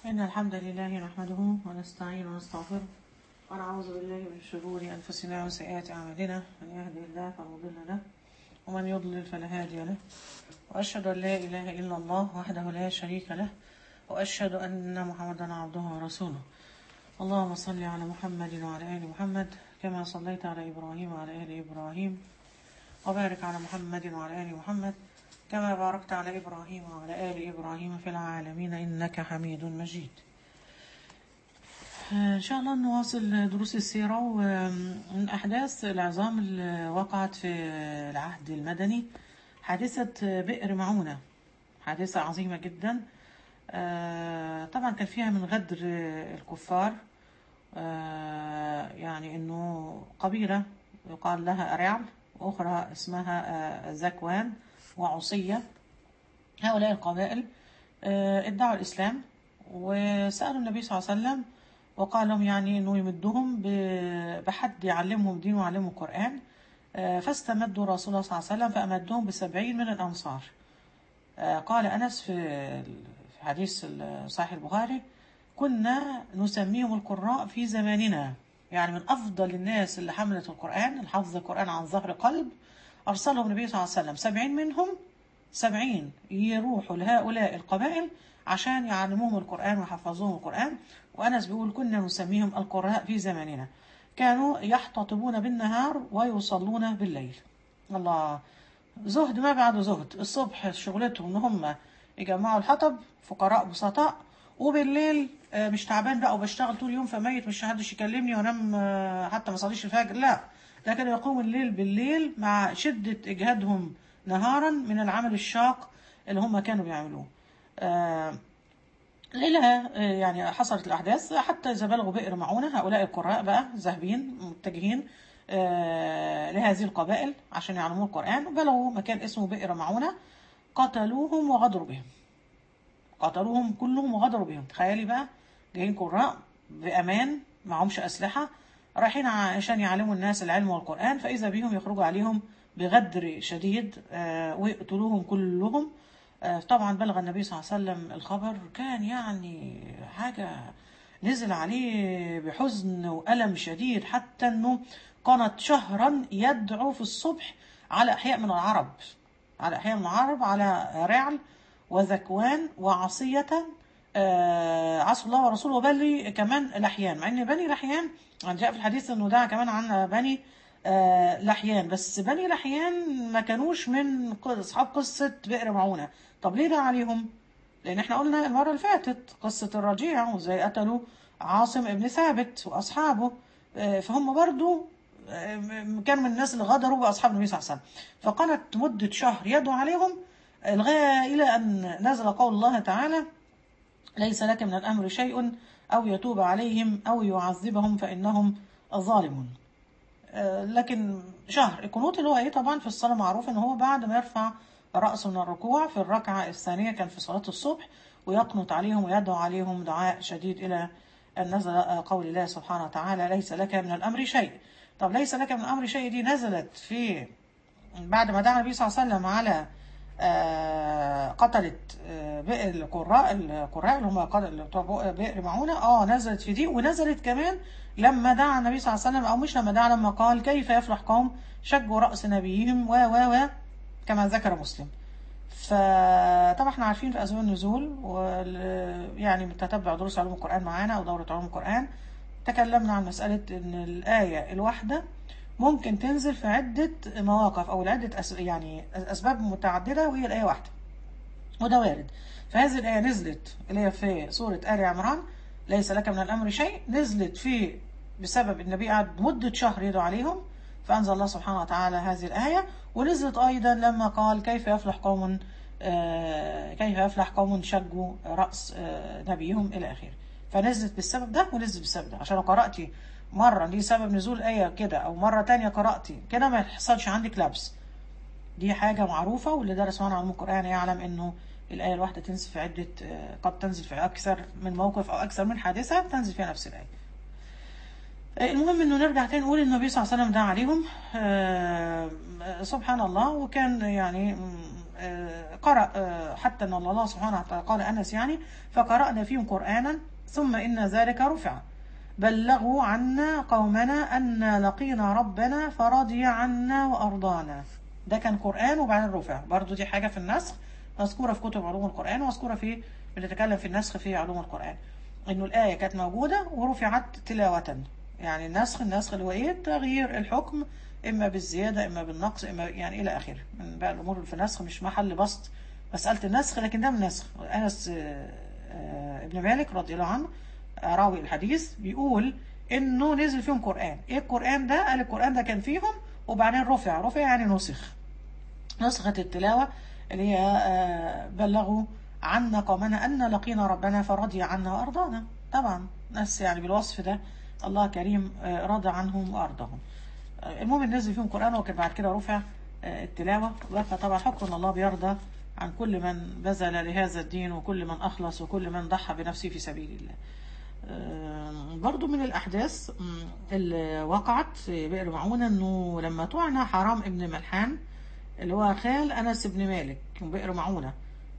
إن الحمد لله نحمده ونستعين ونستغفره ونعوذ بالله من شرور أنفسنا وسيئات أعمالنا من يهده الله فلا مضل له ومن يضلل فلا هادي له وأشهد أن لا إله إلا الله وحده لا شريك له وأشهد أن محمدا عبده ورسوله اللهم صل على محمد وعلى آل محمد كما صليت على إبراهيم وعلى آل إبراهيم وبارك على محمد وعلى آل محمد كما باركت على إبراهيم وعلى آل إبراهيم في العالمين إنك حميد مجيد إن شاء الله نواصل دروس السيرة ومن أحداث العظام اللي وقعت في العهد المدني حادثة بئر معونة حادثة عظيمة جدا طبعا كان فيها من غدر الكفار يعني انه قبيلة يقال لها أريعل وأخرى اسمها زكوان وعصية هؤلاء القبائل ادعوا الإسلام وسألوا النبي صلى الله عليه وسلم وقال لهم يعني انه يمدهم بحد يعلمهم دين ويعلمهم القرآن فاستمدوا رسول الله صلى الله عليه وسلم فأمدهم بسبعين من الأنصار قال أنس في حديث صحيح البخاري كنا نسميهم القراء في زماننا يعني من أفضل الناس اللي حملت القرآن الحفظ القرآن عن ظهر قلب أرسلهم النبي صلى الله عليه وسلم سبعين منهم سبعين يروحوا لهؤلاء القبائل عشان يعلموهم القرآن ويحفظوهم القرآن وأنس بيقول كنا نسميهم القراء في زماننا كانوا يحتطبون بالنهار ويصلون بالليل الله زهد ما بعده زهد الصبح شغلتهم ان هم يجمعوا الحطب فقراء بسطاء وبالليل مش تعبان بقى وبشتغل طول اليوم فميت مش حدش يكلمني وانام حتى ما صليش الفجر لا لكن يقوم الليل بالليل مع شدة إجهادهم نهارا من العمل الشاق اللي هم كانوا بيعملوه آه ليلها يعني حصلت الأحداث حتى إذا بلغوا بئر معونة هؤلاء القراء بقى ذاهبين متجهين آه لهذه القبائل عشان يعلموا القرآن وبلغوا مكان اسمه بئر معونة قتلوهم وغدروا بهم قتلوهم كلهم وغدروا بهم تخيلي بقى جايين قراء بأمان معهمش أسلحة رايحين عشان يعلموا الناس العلم والقرآن فإذا بهم يخرجوا عليهم بغدر شديد آه ويقتلوهم كلهم آه طبعا بلغ النبي صلى الله عليه وسلم الخبر كان يعني حاجة نزل عليه بحزن وألم شديد حتى أنه كانت شهرا يدعو في الصبح على أحياء من العرب على أحياء من العرب على رعل وذكوان وعصية آه عصوا الله ورسوله وبلي كمان لحيان مع ان بني لحيان جاء في الحديث انه دعا كمان عن بني آه لحيان بس بني لحيان ما كانوش من اصحاب قصه بئر معونه طب ليه دعا عليهم لان احنا قلنا المره اللي فاتت قصه الرجيع وازاي قتلوا عاصم ابن ثابت واصحابه آه فهم برضو كانوا من الناس اللي غدروا باصحاب النبي صلى الله عليه وسلم فقالت مده شهر يدعو عليهم لغايه الى ان نزل قول الله تعالى ليس لك من الأمر شيء أو يتوب عليهم أو يعذبهم فإنهم ظالمون لكن شهر القنوت اللي هو ايه طبعا في الصلاة معروف ان هو بعد ما يرفع رأسه من الركوع في الركعة الثانية كان في صلاة الصبح ويقنط عليهم ويدعو عليهم دعاء شديد إلى أن نزل قول الله سبحانه وتعالى ليس لك من الأمر شيء طب ليس لك من الأمر شيء دي نزلت في بعد ما دعا النبي صلى الله عليه وسلم على آه قتلت آه بئر القراء القراء اللي هم بئر معونة اه نزلت في دي ونزلت كمان لما دعا النبي صلى الله عليه وسلم او مش لما دعا لما قال كيف يفلح قوم شجوا رأس نبيهم و و و كما ذكر مسلم فطبعا احنا عارفين في اسباب النزول يعني بتتبع دروس علوم القرآن معانا او دورة علوم القرآن تكلمنا عن مسألة ان الآية الواحدة ممكن تنزل في عدة مواقف أو عدة أس... يعني أسباب متعددة وهي الآية واحدة وده وارد فهذه الآية نزلت اللي هي في سورة آل عمران ليس لك من الأمر شيء نزلت في بسبب النبي قعد مدة شهر يدعو عليهم فأنزل الله سبحانه وتعالى هذه الآية ونزلت أيضا لما قال كيف يفلح قوم آه كيف يفلح قوم شجوا رأس آه نبيهم إلى آخره فنزلت بالسبب ده ونزلت بالسبب ده عشان لو قرأتي مرة دي سبب نزول آية كده أو مرة تانية قرأتي كده ما يحصلش عندك لبس دي حاجة معروفة واللي درس معنا علم القرآن يعلم إنه الآية الواحدة تنزل في عدة قد تنزل في أكثر من موقف أو أكثر من حادثة تنزل فيها نفس الآية المهم انه نرجع تاني نقول النبي صلى الله عليه وسلم دعا عليهم آه سبحان الله وكان يعني آه، قرأ آه، حتى أن الله سبحانه وتعالى قال أنس يعني فقرأنا فيهم قرآنا ثم إن ذلك رفع بلغوا عنا قومنا أن لقينا ربنا فرضي عنا وأرضانا ده كان قرآن وبعدين رفع برضو دي حاجة في النسخ مذكورة في كتب علوم القرآن ومذكورة في بنتكلم في النسخ في علوم القرآن إنه الآية كانت موجودة ورفعت تلاوة يعني النسخ النسخ اللي هو إيه تغيير الحكم إما بالزيادة إما بالنقص إما يعني إلى آخره من بقى الأمور اللي في النسخ مش محل بسط مسألة النسخ لكن ده من النسخ أنس آه، آه، ابن مالك رضي الله عنه آه، راوي الحديث بيقول إنه نزل فيهم قرآن إيه القرآن ده؟ قال القرآن ده كان فيهم وبعدين رفع رفع يعني نسخ نسخة التلاوة اللي هي آه، بلغوا عنا قومنا أن لقينا ربنا فرضي عنا وأرضانا طبعا ناس يعني بالوصف ده الله كريم آه، رضى عنهم وأرضاهم آه، المهم نزل فيهم قرآن وكان بعد كده رفع آه، التلاوة وبقى طبعا حكم أن الله بيرضى عن كل من بذل لهذا الدين وكل من أخلص وكل من ضحى بنفسه في سبيل الله آه، برضو من الأحداث مم، اللي وقعت في بئر معونة أنه لما طعن حرام ابن ملحان اللي هو خال أنس بن مالك من بئر معونة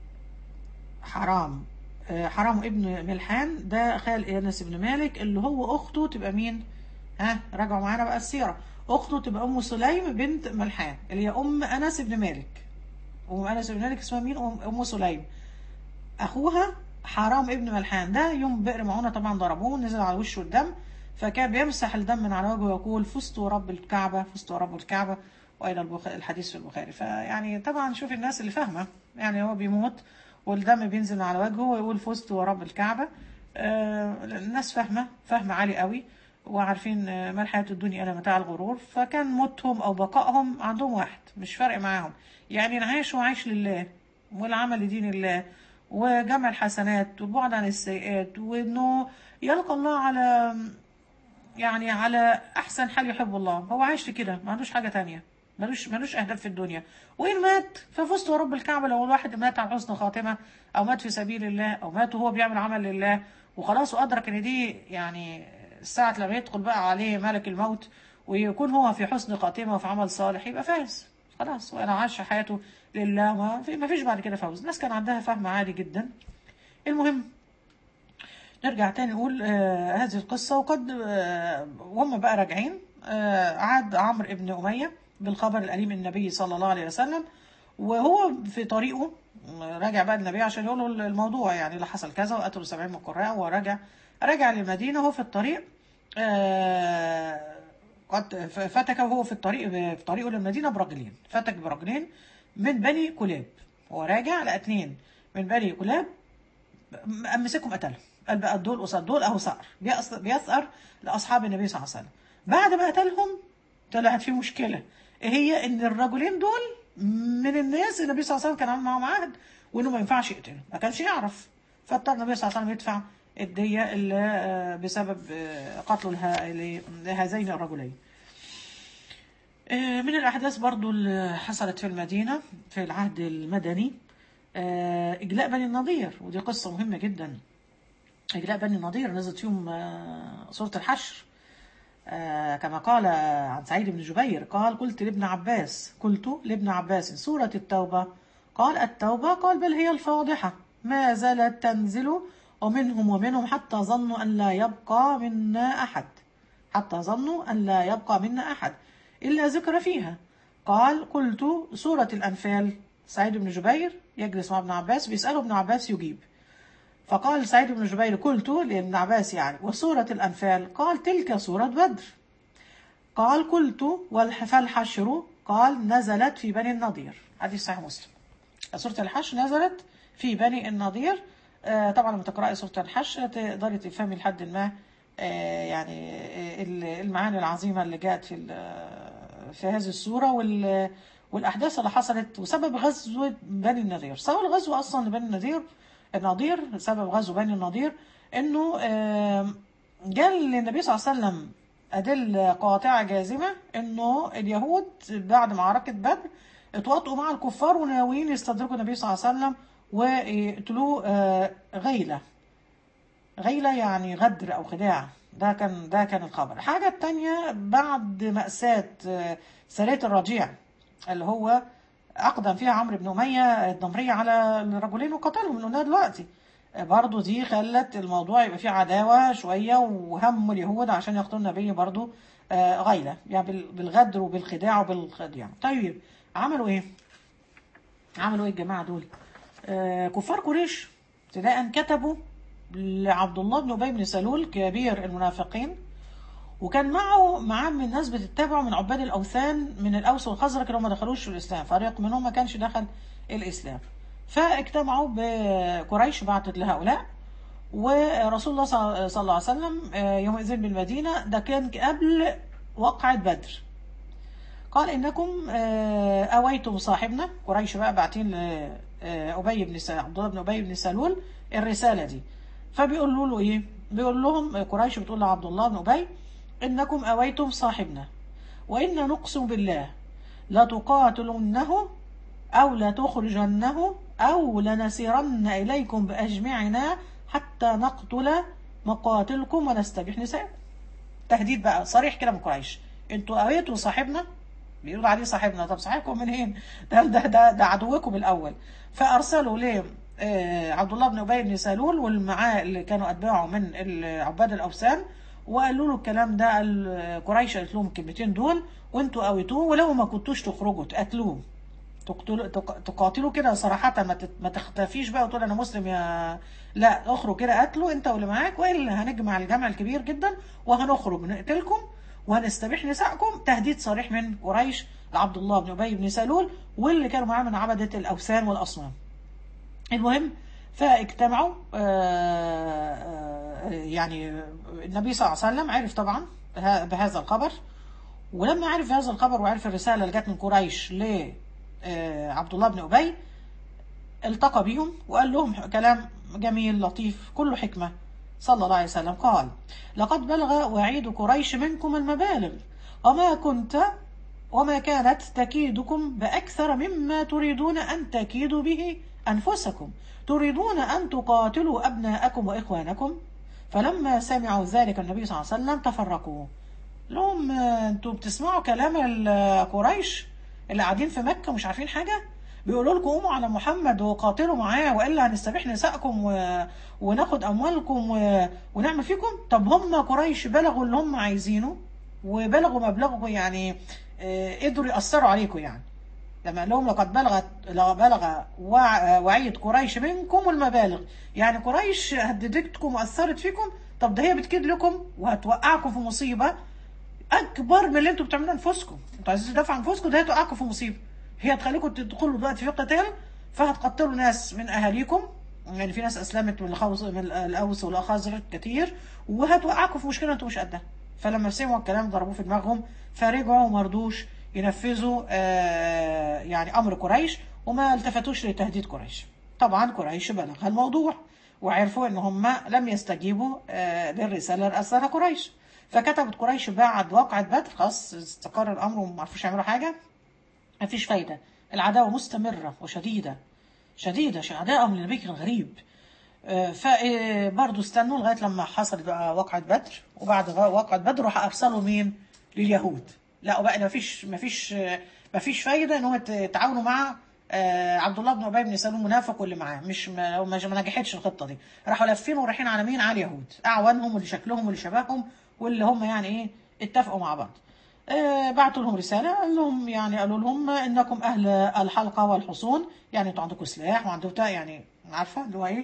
حرام آه، حرام ابن ملحان ده خال أنس بن مالك اللي هو أخته تبقى مين؟ ها راجعوا معانا بقى السيرة أخته تبقى أم سليم بنت ملحان اللي هي أم أنس بن مالك أم أنس بن مالك اسمها مين؟ أم, أم سليم اخوها حرام ابن ملحان ده يوم بئر معونة طبعا ضربوه نزل على وشه الدم فكان بيمسح الدم من على وجهه ويقول فزت ورب الكعبة فزت ورب الكعبة وإلى البخ- الحديث في البخاري فيعني طبعا شوف الناس اللي فاهمة يعني هو بيموت والدم بينزل من على وجهه ويقول فزت ورب الكعبة آه الناس فاهمة فاهمة عالي قوي وعارفين آه، ما الحياة الدنيا إلا متاع الغرور فكان موتهم أو بقائهم عندهم واحد مش فارق معاهم يعني نعيش وعيش لله والعمل لدين الله وجمع الحسنات والبعد عن السيئات وانه يلقى الله على يعني على احسن حال يحب الله هو عايش في كده ما عندوش حاجه تانية ملوش ملوش اهداف في الدنيا وان مات ففزت ورب الكعبه لو الواحد مات على حسن خاتمه او مات في سبيل الله او مات وهو بيعمل عمل لله وخلاص وادرك ان دي يعني ساعه لما يدخل بقى عليه ملك الموت ويكون هو في حسن خاتمه وفي عمل صالح يبقى فاز خلاص وانا عاش حياته لله ما في ما فيش بعد كده فوز الناس كان عندها فهم عالي جدا المهم نرجع تاني نقول آه هذه القصة وقد آه وهم بقى راجعين آه عاد عمرو ابن أمية بالخبر الأليم النبي صلى الله عليه وسلم وهو في طريقه آه، راجع بقى النبي عشان يقول له الموضوع يعني اللي حصل كذا وقتلوا سبعين من القراء ورجع رجع للمدينة وهو في الطريق آه قد ف- فتك وهو في الطريق في طريقه للمدينة برجلين فتك برجلين من بني كلاب هو راجع لقى اتنين من بني كلاب قام مسكهم قتلهم قال بقى دول قصاد دول اهو ثأر بيأس- بيثأر لاصحاب النبي صلى الله عليه وسلم بعد ما قتلهم طلعت في مشكله ايه هي ان الرجلين دول من الناس النبي صلى الله عليه وسلم كان عامل معاهم عهد وانه ما ينفعش يقتلهم ما كانش يعرف فاضطر النبي صلى الله عليه وسلم يدفع الدية اللي آه، بسبب آه، قتله لها- لهذين الرجلين آه، من الأحداث برضو اللي حصلت في المدينة في العهد المدني آه، إجلاء بني النضير ودي قصة مهمة جدا إجلاء بني النضير نزلت فيهم آه، سورة الحشر آه، كما قال عن سعيد بن جبير قال قلت لابن عباس قلت لابن عباس سورة التوبة قال التوبة قال بل هي الفاضحة ما زالت تنزل ومنهم ومنهم حتى ظنوا أن لا يبقى منا أحد حتى ظنوا أن لا يبقى منا أحد إلا ذكر فيها قال قلت سورة الأنفال سعيد بن جبير يجلس مع ابن عباس بيسأله ابن عباس يجيب فقال سعيد بن جبير قلت لابن عباس يعني وسورة الأنفال قال تلك سورة بدر قال قلت والح- فالحشر قال نزلت في بني النضير حديث صحيح مسلم سورة الحشر نزلت في بني النضير آه، طبعا لما تقرأي سورة الحشر تقدري تفهمي لحد ما آه، يعني آه، ال- المعاني العظيمة اللي جاءت في ال- في هذه السورة وال والأحداث اللي حصلت وسبب غزو بني النضير سبب الغزو أصلا لبني النضير النضير سبب غزو بني النضير إنه آه، جاء للنبي صلى الله عليه وسلم أدلة قاطعة جازمة إنه اليهود بعد معركة بدر اتواطئوا مع الكفار وناويين يستدركوا النبي صلى الله عليه وسلم ويقتلوه آه، غيلة غيلة يعني غدر أو خداع ده كان ده كان الخبر الحاجة التانية بعد مأساة آه، سرية الرجيع اللي هو أقدم فيها عمرو بن أمية الضمرية على الرجلين وقتلهم اللي قلناها دلوقتي برضه دي خلت الموضوع يبقى فيه عداوة شوية وهم اليهود عشان يقتلوا النبي برضه آه، غيلة يعني بال- بالغدر وبالخداع وبالخديع طيب عملوا ايه؟ عملوا ايه الجماعة دول؟ آه، كفار قريش ابتداء كتبوا لعبد الله بن أبي بن سلول كبير المنافقين وكان معه معاه من ناس بتتبعه من عباد الاوثان من الاوس والخزرج اللي هم ما دخلوش في الاسلام فريق منهم ما كانش دخل الاسلام فاجتمعوا بقريش بعتت لهؤلاء ورسول الله صلى صلى الله عليه وسلم آه، يومئذ بالمدينه ده كان قبل وقعه بدر قال انكم آه، اويتم صاحبنا قريش بقى باعتين لابي بن س- عبد الله بن ابي بن سلول الرساله دي فبيقولوا له ايه بيقول لهم قريش بتقول لعبد الله بن ابي انكم اويتم صاحبنا وان نقسم بالله لتقاتلنه او لتخرجنه او لنسيرن اليكم باجمعنا حتى نقتل مقاتلكم ونستبيح نساء تهديد بقى صريح كده من قريش انتوا اويتوا صاحبنا بيقول عليه صاحبنا طب صاحبكم منين ده ده ده, ده عدوكم الاول فارسلوا ليه آه، عبد الله بن ابي بن سلول والمعاه اللي كانوا اتباعه من ال- عباد الاوثان وقالوا له الكلام ده قال- قريش قالت لهم الكلمتين دول وانتوا قويتوه ولو ما كنتوش تخرجوا تقتلوه تقتلوا تق- تقاتلوا كده صراحة ما تت- ما تختفيش بقى وتقول أنا مسلم يا لا اخرج كده قتلوا أنت واللي معاك وإلا هنجمع الجمع الكبير جدا وهنخرج نقتلكم وهنستبيح نسائكم تهديد صريح من قريش لعبد الله بن أبي بن سلول واللي كانوا معاه من عبدة الأوثان والأصنام المهم فاجتمعوا آه، آه، يعني النبي صلى الله عليه وسلم عرف طبعا ه- بهذا الخبر ولما عرف هذا الخبر وعرف الرسالة اللي جت من قريش لعبد الله بن أبي التقى بهم وقال لهم كلام جميل لطيف كله حكمة صلى الله عليه وسلم قال لقد بلغ وعيد قريش منكم المبالغ وما كنت وما كانت تكيدكم بأكثر مما تريدون أن تكيدوا به أنفسكم تريدون أن تقاتلوا أبناءكم وإخوانكم فلما سمعوا ذلك النبي صلى الله عليه وسلم تفرقوا لهم آه، انتوا بتسمعوا كلام ال- قريش اللي قاعدين في مكة مش عارفين حاجة بيقولوا لكم قوموا على محمد وقاتلوا معاه والا هنستبيح نسائكم و... وناخد اموالكم و... ونعمل فيكم طب هم قريش بلغوا اللي هم عايزينه وبلغوا مبلغه يعني آه، قدروا يأثروا عليكم يعني لما قال لهم لقد بلغت بلغ وع- وعيد قريش منكم المبالغ يعني قريش هددتكم واثرت فيكم طب ده هي بتكيد لكم وهتوقعكم في مصيبه اكبر من اللي انتوا بتعملوه انفسكم انتوا عايزين تدافعوا عن انفسكم ده هتوقعكم في مصيبه هي هتخليكم تدخلوا دلوقتي في قتال فهتقتلوا ناس من اهاليكم يعني في ناس اسلمت من الخوص من الاوس والاخازرج كتير وهتوقعكم في مشكله انتوا مش قدها فلما سمعوا الكلام ضربوه في دماغهم فرجعوا وما رضوش ينفذوا آه، يعني امر قريش وما التفتوش لتهديد قريش طبعا قريش بلغها الموضوع وعرفوا ان هم لم يستجيبوا آه، للرساله اللي ارسلها قريش فكتبت قريش بعد وقعة بدر خلاص استقر الامر وما عرفوش يعملوا حاجه مفيش فايده العداوه مستمره وشديده شديده عداءهم للنبي كان غريب فبرضه استنوا لغايه لما حصلت بقى وقعه بدر وبعد غ- وقعه بدر راح ارسلوا مين لليهود لا بقى مفيش مفيش مفيش فايده ان هم يتعاونوا مع آه، عبد الله بن ابي بن سلول المنافق واللي معاه مش ما ما ما نجحتش الخطه دي راحوا لافين ورايحين على مين على اليهود اعوانهم واللي شكلهم واللي شبههم واللي هم يعني ايه اتفقوا مع بعض آه، بعتوا لهم رسالة قال لهم يعني قالوا لهم إنكم أهل الحلقة والحصون يعني أنتوا عندكم سلاح وعندكم بتاع يعني عارفة اللي هو إيه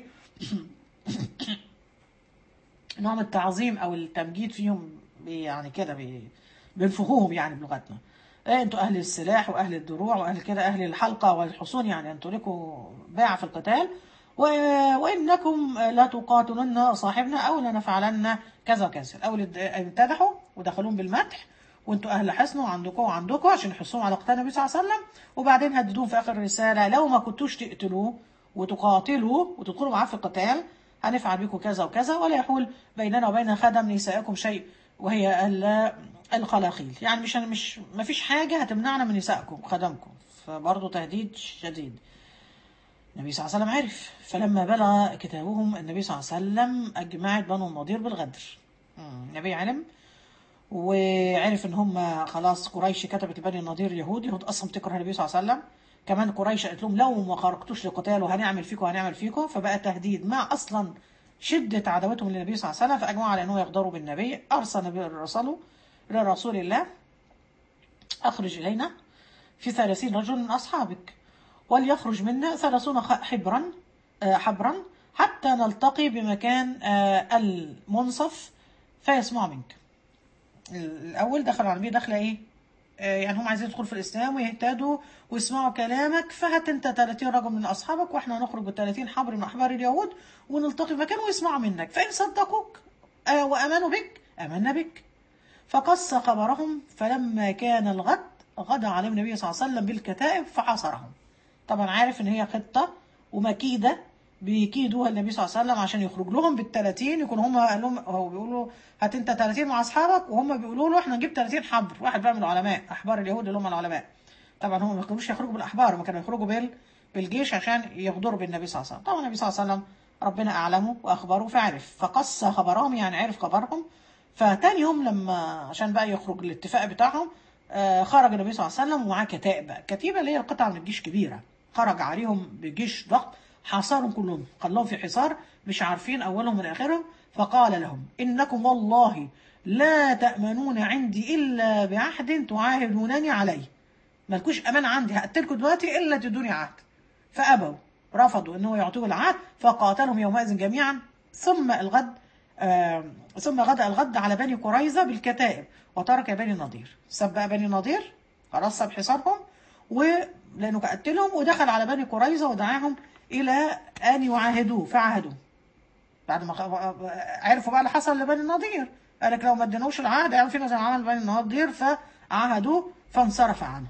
نوع من التعظيم أو التمجيد فيهم بي- يعني كده بي- بينفخوهم يعني بلغتنا إيه أنتوا أهل السلاح وأهل الدروع وأهل كده أهل الحلقة والحصون يعني أنتوا لكم باع في القتال و- وإنكم لا تقاتلن صاحبنا أو لنفعلن كذا وكذا الأول اد- امتدحوا ودخلوهم بالمدح وانتوا اهل حصن وعندكم وعندكم عشان يحصوهم على قتال النبي صلى الله عليه وسلم وبعدين هددوهم في اخر الرساله لو ما كنتوش تقتلوه وتقاتلوا وتدخلوا معاه في القتال هنفعل بكم كذا وكذا ولا يحول بيننا وبين خدم نسائكم شيء وهي ال- الخلاخيل يعني مش مش ما فيش حاجه هتمنعنا من نسائكم خدمكم فبرضه تهديد شديد النبي صلى الله عليه وسلم عرف فلما بلغ كتابهم النبي صلى الله عليه وسلم أجمعت بنو النضير بالغدر مم. النبي علم وعرف ان هم خلاص قريش كتبت لبني النضير يهود يهود اصلا بتكره النبي صلى الله عليه وسلم كمان قريش قالت لهم لو ما خرجتوش لقتال وهنعمل فيكم وهنعمل فيكم فبقى تهديد مع اصلا شده عداوتهم للنبي صلى الله عليه وسلم فاجمعوا على انه يغدروا بالنبي ارسل النبي رسله لرسول الله اخرج الينا في ثلاثين رجل من اصحابك وليخرج منا ثلاثون خ- حبرا آه، حبرا حتى نلتقي بمكان آه، المنصف فيسمع منك الاول دخلوا على النبي دخله ايه آه، يعني هم عايزين يدخلوا في الاسلام ويهتدوا ويسمعوا كلامك فهات انت 30 رجل من اصحابك واحنا هنخرج ب 30 حبر من احبار اليهود ونلتقي في مكان ويسمعوا منك فان صدقوك آه، وامنوا بك امنا بك فقص خبرهم فلما كان الغد غدا عليهم النبي صلى الله عليه وسلم بالكتائب فحاصرهم طبعا عارف ان هي خطه ومكيده بيكيدوها النبي صلى الله عليه وسلم عشان يخرج لهم بال 30 يكون هم قال لهم هو بيقولوا هات انت 30 مع اصحابك وهم بيقولوا له احنا نجيب 30 حبر واحد بقى من العلماء احبار اليهود اللي هم العلماء طبعا هم ما كانوش يخرجوا بالاحبار هم كانوا يخرجوا بال بالجيش عشان يغدروا بالنبي صلى الله عليه وسلم طبعا النبي صلى الله عليه وسلم ربنا اعلمه واخبره فعرف فقص خبرهم يعني عرف خبرهم فتاني يوم لما عشان بقى يخرج الاتفاق بتاعهم آه، خرج النبي صلى الله عليه وسلم ومعاه كتائب بقى كتيبه اللي هي القطعه من الجيش كبيره خرج عليهم بجيش ضخم حاصرهم كلهم خلاهم في حصار مش عارفين اولهم من اخرهم فقال لهم انكم والله لا تامنون عندي الا بعهد تعاهدونني عليه مالكوش امان عندي هقتلكم دلوقتي الا تدوني عهد فابوا رفضوا انه يعطوه العهد فقاتلهم يومئذ جميعا ثم الغد آه ثم غدا الغد على بني قريظه بالكتائب وترك بني النضير ساب بقى بني النضير خلاص ساب حصارهم ولانه قتلهم ودخل على بني قريظه ودعاهم الى ان يعاهدوه فعاهدوه بعد ما خ- عرفوا بقى اللي حصل لبني النضير قال لك لو ما اديناوش العهد هيعمل فينا زي ما عمل بني النضير فعاهدوه فانصرف عنهم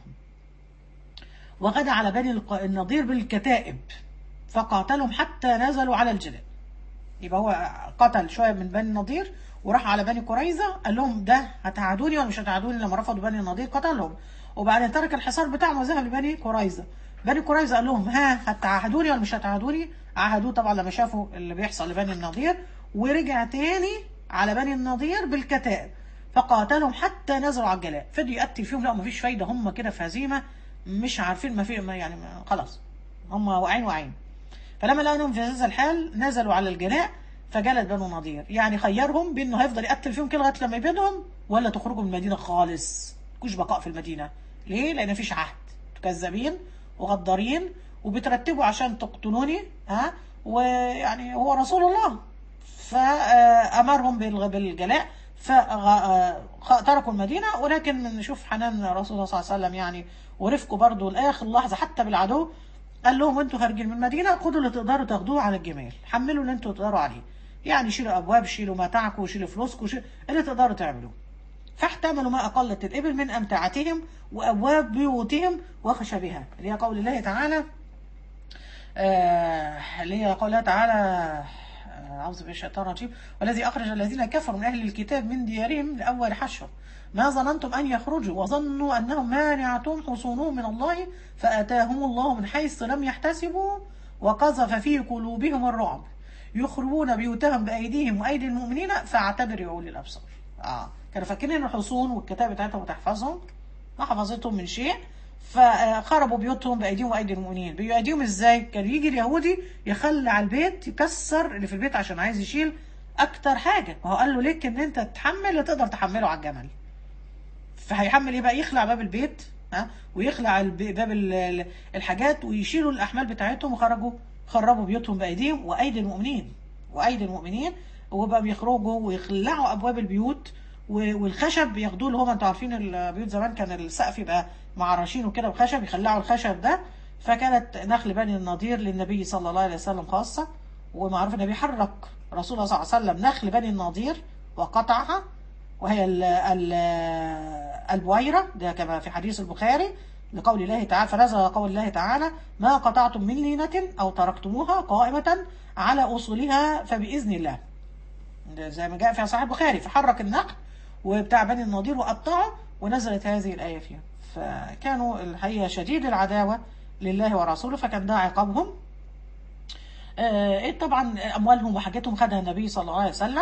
وغدا على بني الق- النضير بالكتائب فقاتلهم حتى نزلوا على الجبال يبقى هو قتل شويه من بني النضير وراح على بني قريظه قال لهم ده هتعادوني ولا مش هتعادوني لما رفضوا بني النضير قتلهم وبعدين ترك الحصار بتاعهم وذهب لبني قريظه بني قريظه قال لهم ها هتعاهدوني ولا مش هتعاهدوني عاهدوه طبعا لما شافوا اللي بيحصل لبني النضير ورجع تاني على بني النضير بالكتائب فقاتلهم حتى نزلوا على الجلاء فضل يقتل فيهم لا مفيش فايده هم كده في هزيمه مش عارفين ما في ما يعني ما خلاص هم واقعين واقعين فلما لقوا انهم في هذا الحال نزلوا على الجلاء فجلد بنو نضير يعني خيرهم بانه هيفضل يقتل فيهم كده لغايه لما يبيدهم ولا تخرجوا من المدينه خالص مفيش بقاء في المدينه ليه؟ لان مفيش عهد كذابين وغدارين وبترتبوا عشان تقتلوني ها ويعني هو رسول الله فامرهم بالغ- بالجلاء فتركوا المدينه ولكن نشوف حنان رسول الله صلى الله عليه وسلم يعني ورفقه برضه لاخر لحظه حتى بالعدو قال لهم وانتوا خارجين من المدينه خدوا اللي تقدروا تاخدوه على الجمال حملوا اللي انتوا تقدروا عليه يعني شيلوا ابواب شيلوا متاعكم شيلوا فلوسكم شيلوا اللي تقدروا تعملوه فاحتملوا ما أقلت الإبل من أمتعتهم وأبواب بيوتهم وخشبها اللي هي قول الله تعالى آه، اللي هي قول الله تعالى آه، أعوذ بالله من الشيطان الرجيم والذي أخرج الذين كفروا من أهل الكتاب من ديارهم لأول حشر ما ظننتم أن يخرجوا وظنوا أنهم مانعتهم حصونهم من الله فأتاهم الله من حيث لم يحتسبوا وقذف في قلوبهم الرعب يخربون بيوتهم بأيديهم وأيدي المؤمنين فاعتبروا يا أولي الأبصار آه. كانوا فاكرين ان الحصون والكتاب بتاعتهم بتحفظهم ما حفظتهم من شيء فخربوا بيوتهم بايديهم وايدي المؤمنين بايديهم ازاي كان يجي اليهودي يخلع البيت يكسر اللي في البيت عشان عايز يشيل اكتر حاجه وهو قال له ليك ان انت تحمل اللي تقدر تحمله على الجمل فهيحمل ايه بقى يخلع باب البيت ها ويخلع الب- باب ال- ال- الحاجات ويشيلوا الاحمال بتاعتهم وخرجوا خربوا بيوتهم بايديهم وايدي المؤمنين وايدي المؤمنين وبقى بيخرجوا ويخلعوا ابواب البيوت و- والخشب ياخدوه اللي هو انتوا عارفين البيوت زمان كان السقف يبقى معرشينه كده بخشب يخلعوا الخشب ده فكانت نخل بني النضير للنبي صلى الله عليه وسلم خاصه ومعروف النبي حرك رسول الله صلى الله عليه وسلم نخل بني النضير وقطعها وهي ال ال البويرة ده كما في حديث البخاري لقول الله تعالى فنزل قول الله تعالى ما قطعتم من لينة أو تركتموها قائمة على أصولها فبإذن الله ده زي ما جاء في صحيح البخاري فحرك النقل وبتاع بني النضير وقطعه ونزلت هذه الآية فيها فكانوا الحقيقة شديد العداوة لله ورسوله فكان ده عقابهم آه، طبعا اموالهم وحاجاتهم خدها النبي صلى الله عليه وسلم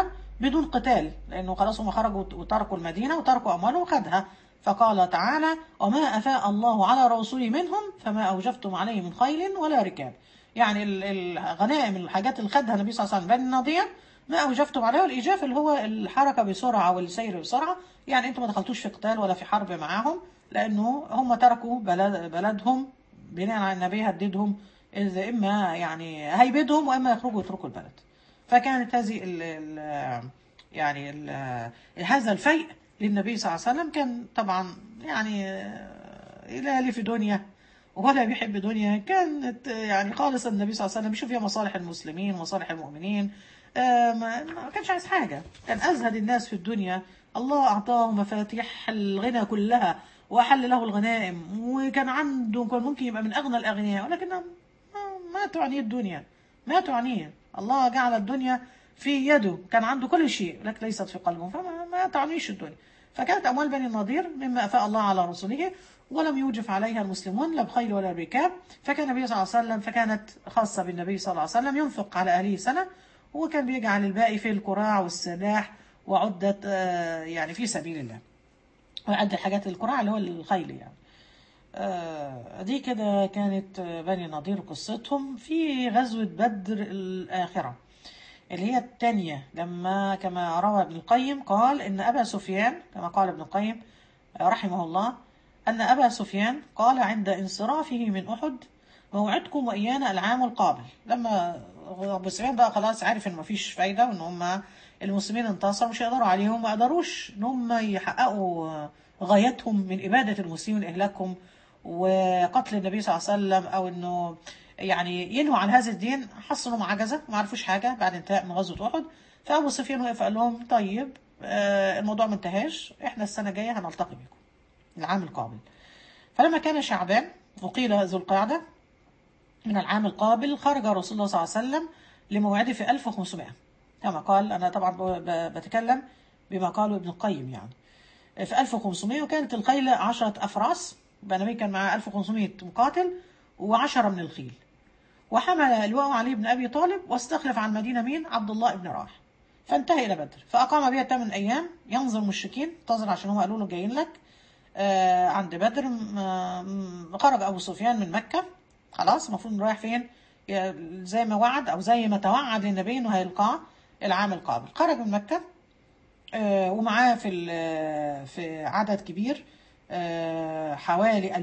بدون قتال لانه خلاص هم خرجوا وتركوا المدينه وتركوا اموالهم وخدها فقال تعالى وما افاء الله على رسوله منهم فما اوجفتم عليه من خيل ولا ركاب يعني ال- الغنائم الحاجات اللي خدها النبي صلى الله عليه وسلم بني النضير ما اوجفتم عليه والايجاف اللي هو الحركه بسرعه والسير بسرعه يعني انتم ما دخلتوش في قتال ولا في حرب معاهم لانه هم تركوا بلد بلدهم بناء على النبي هددهم اذا اما يعني هيبدهم واما يخرجوا يتركوا البلد فكانت هذه ال ال يعني ال هذا الفيء للنبي صلى الله عليه وسلم كان طبعا يعني لا لي في دنيا ولا بيحب دنيا كانت يعني خالص النبي صلى الله عليه وسلم بيشوف فيها مصالح المسلمين ومصالح المؤمنين آه، ما ما كانش عايز حاجة كان أزهد الناس في الدنيا الله أعطاه مفاتيح الغنى كلها وأحل له الغنائم وكان عنده كان ممكن يبقى من أغنى الأغنياء ولكن ما, ما تعنيه الدنيا ما تعنيه الله جعل الدنيا في يده كان عنده كل شيء لكن ليست في قلبه فما ما تعنيش الدنيا فكانت أموال بني النضير مما أفاء الله على رسوله ولم يوجف عليها المسلمون لا بخيل ولا بركاب فكان النبي صلى الله عليه وسلم فكانت خاصة بالنبي صلى الله عليه وسلم ينفق على أهله سنة وكان بيجعل الباقي في الكراع والسلاح وعدة آه، يعني في سبيل الله وعد الحاجات الكراع اللي هو الخيل يعني آه، دي كده كانت آه، بني النضير قصتهم في غزوة بدر الآخرة اللي هي الثانية لما كما روى ابن القيم قال إن أبا سفيان كما قال ابن القيم آه، رحمه الله أن أبا سفيان قال عند انصرافه من أحد موعدكم وإيانا العام القابل لما أبو سفيان بقى خلاص عارف إن مفيش فايدة وإن هم المسلمين انتصروا مش هيقدروا عليهم ما قدروش إن هم يحققوا غايتهم من إبادة المسلمين وإهلاكهم وقتل النبي صلى الله عليه وسلم أو إنه يعني ينهوا عن هذا الدين حسوا إنهم عجزة ما عرفوش حاجة بعد انتهاء من غزوة أحد فأبو سفيان وقف قال لهم طيب آه، الموضوع ما انتهاش إحنا السنة الجاية هنلتقي بكم العام القابل فلما كان شعبان وقيل ذو القعدة من العام القابل خرج رسول الله صلى الله عليه وسلم لموعده في 1500 كما قال أنا طبعا ب- ب- بتكلم بما قاله ابن القيم يعني في 1500 وكانت الخيل 10 أفراس يبقى النبي كان معاه 1500 مقاتل و10 من الخيل وحمل لواء علي بن أبي طالب واستخلف عن المدينة مين عبد الله بن رواح فانتهى إلى بدر فأقام بها 8 أيام ينظر المشركين انتظر عشان هم قالوا له جايين لك آه عند بدر م- م- خرج أبو سفيان من مكة خلاص المفروض إنه رايح فين ي- زي ما وعد أو زي ما توعد للنبي إنه هيلقاه العام القابل خرج من مكة آه، ومعاه في ال- في عدد كبير آه، حوالي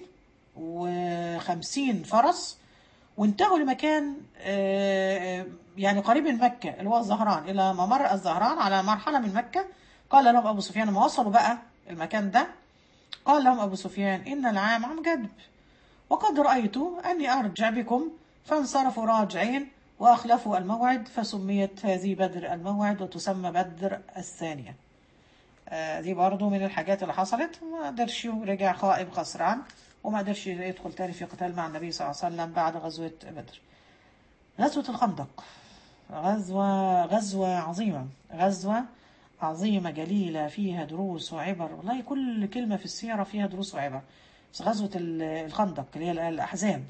2050 فرس وانتهوا لمكان آه، يعني قريب من مكة اللي هو الزهران إلى ممر الزهران على مرحلة من مكة قال لهم أبو سفيان لما وصلوا بقى المكان ده قال لهم أبو سفيان إن العام عام جدب وقد رأيت أني أرجع بكم فانصرفوا راجعين وأخلفوا الموعد فسميت هذه بدر الموعد وتسمى بدر الثانية آه، دي برضو من الحاجات اللي حصلت ما قدرش رجع خائب خسران وما قدرش يدخل تاني في قتال مع النبي صلى الله عليه وسلم بعد غزوة بدر غزوة الخندق غزوة غزوة عظيمة غزوة عظيمة جليلة فيها دروس وعبر والله كل كلمة في السيرة فيها دروس وعبر بس غزوة ال- الخندق اللي هي الأحزاب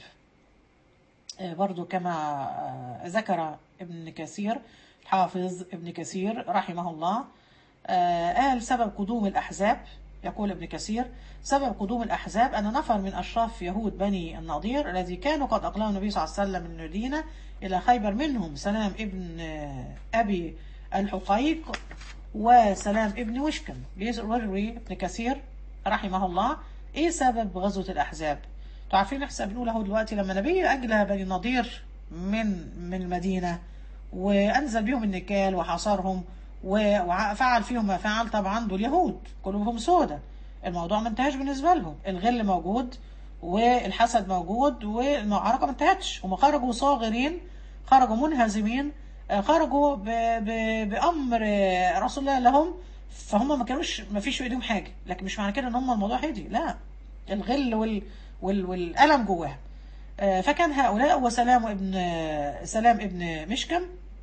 آه، برضو كما آه، ذكر ابن كثير حافظ ابن كثير رحمه الله آه، قال سبب قدوم الأحزاب يقول ابن كثير سبب قدوم الأحزاب أن نفر من أشراف يهود بني النضير الذي كانوا قد أقلموا النبي صلى الله عليه وسلم من المدينة إلى خيبر منهم سلام ابن آه، أبي الحقيق وسلام ابن وشكم بيروي ابن كثير رحمه الله ايه سبب غزوة الأحزاب انتوا عارفين احنا بنقول اهو دلوقتي لما النبي أجلى بني النضير من من المدينة وأنزل بيهم النكال وحاصرهم و- وفعل فيهم ما فعل طبعا دول يهود قلوبهم سودة الموضوع ما انتهاش بالنسبة لهم الغل موجود والحسد موجود والمعركة ما انتهتش هم خرجوا صاغرين خرجوا منهزمين آه، خرجوا ب... ب... بأمر آه، رسول الله لهم فهم ما كانوش ما فيش في ايديهم حاجة لكن مش معنى كده ان هم الموضوع هدي لا الغل وال... وال... والألم جواهم آه، فكان هؤلاء وسلام ابن آه، سلام ابن مشكم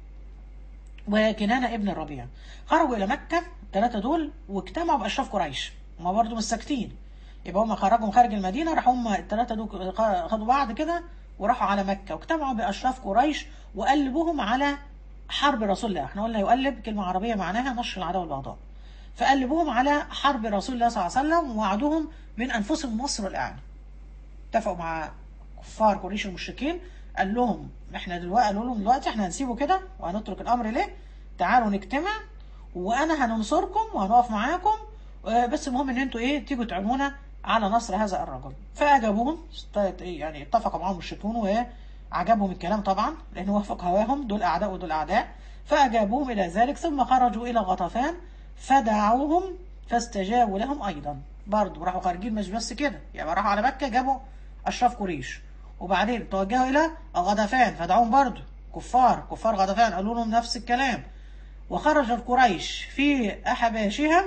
وكنانة ابن الربيع خرجوا إلى مكة الثلاثة دول واجتمعوا بأشراف قريش هما برضه مش ساكتين يبقى هما خرجوا من خارج المدينة راحوا هما الثلاثة دول خدوا بعض كده وراحوا على مكة واجتمعوا بأشراف قريش وقلبوهم على حرب رسول الله احنا قلنا يقلب كلمة عربية معناها نشر العداوة والبغضاء فقلبوهم على حرب رسول الله صلى الله عليه وسلم ووعدوهم من أنفسهم نصر الإعانة اتفقوا مع كفار قريش المشركين قال لهم احنا دلوقتي قالوا لهم دلوقتي احنا هنسيبه كده وهنترك الامر ليه تعالوا نجتمع وانا هننصركم وهنقف معاكم آه، بس المهم ان انتوا ايه تيجوا تعينونا على نصر هذا الرجل فاجابوهم است- يعني اتفقوا معاهم المشركون وعجبهم الكلام طبعا لانه وافق هواهم دول اعداء ودول اعداء فاجابوهم الى ذلك ثم خرجوا الى غطفان فدعوهم فاستجابوا لهم ايضا برضه راحوا خارجين مش بس كده يعني راحوا على مكه جابوا اشراف قريش وبعدين توجهوا الى غطفان فدعوهم برضه كفار كفار غطفان قالوا لهم نفس الكلام وخرجت قريش في احباشها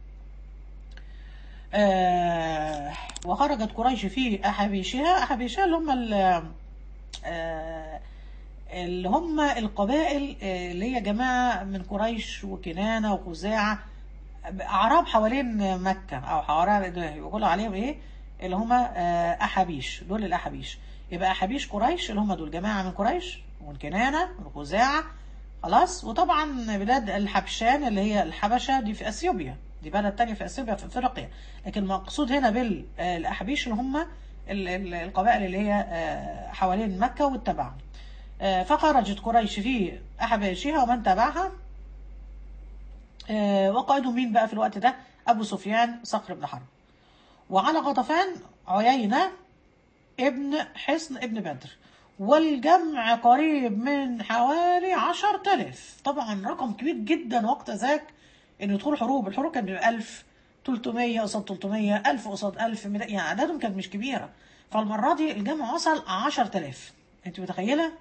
آه وخرجت قريش في أحابيشها أحابيشها اللي هم ال- آه اللي هم القبائل آه، اللي هي جماعة من قريش وكنانة وخزاعة أعراب حوالين مكة أو حوالين يقولوا عليهم إيه اللي هم آه، أحابيش دول الأحابيش يبقى أحابيش قريش اللي هم دول جماعة من قريش ومن كنانة ومن خزاعة خلاص وطبعا بلاد الحبشان اللي هي الحبشة دي في اثيوبيا دي بلد تانية في اثيوبيا في افريقيا لكن المقصود هنا بالاحابيش اللي هم ال- ال- القبائل اللي هي آه، حوالين مكة واتبعهم آه، فخرجت قريش في احباشها ومن تبعها آه، وقائدهم مين بقى في الوقت ده ابو سفيان صخر بن حرب وعلى غطفان عيينة ابن حصن ابن بدر والجمع قريب من حوالي عشر تلاف طبعا رقم كبير جدا وقت ذاك ان يدخلوا حروب الحروب كانت بيبقى 1000 300 قصاد 300 1000 قصاد 1000 مية- يعني عددهم كانت مش كبيرة فالمرة دي الجمع وصل 10000 انت متخيلة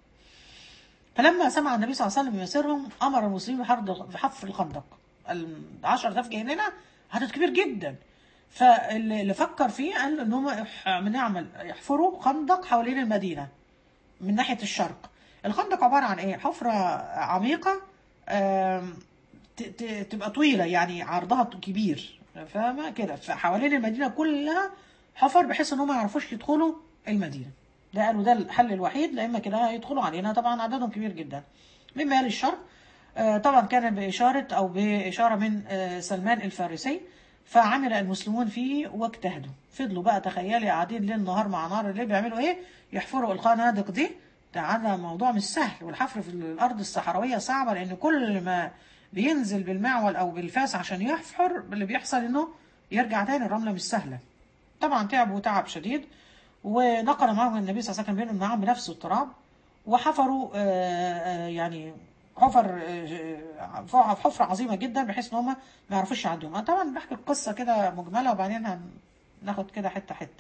فلما سمع النبي صلى الله عليه وسلم بمسيرهم امر المسلمين بحرد- بحفر الخندق ال 10000 جايين لنا عدد كبير جدا فاللي فكر فيه قال ان هم يح- بنعمل يحفروا خندق حوالين المدينه من ناحيه الشرق الخندق عباره عن ايه حفره عميقه آم، ت- ت- تبقى طويله يعني عرضها كبير فاهمه كده فحوالين المدينه كلها حفر بحيث ان هم ما يعرفوش يدخلوا المدينه ده قالوا ده الحل الوحيد لا اما كده هيدخلوا علينا طبعا عددهم كبير جدا من مال الشرق آه، طبعا كان بإشارة أو بإشارة من آه، سلمان الفارسي فعمل المسلمون فيه واجتهدوا فضلوا بقى تخيلي قاعدين ليل نهار مع نار الليل بيعملوا ايه يحفروا الخنادق دي ده عندنا موضوع مش سهل والحفر في الأرض الصحراوية صعبة لأن كل ما بينزل بالمعول أو بالفاس عشان يحفر اللي بيحصل إنه يرجع تاني الرملة مش سهلة طبعا تعبوا تعب شديد ونقل معهم النبي صلى الله عليه وسلم بينهم معهم بنفس التراب وحفروا آه، آه، يعني حفر آه، آه، حفرة عظيمة جدا بحيث ان هم ما يعرفوش يعدوهم أنا طبعا بحكي القصة كده مجملة وبعدين هناخد كده حتة حتة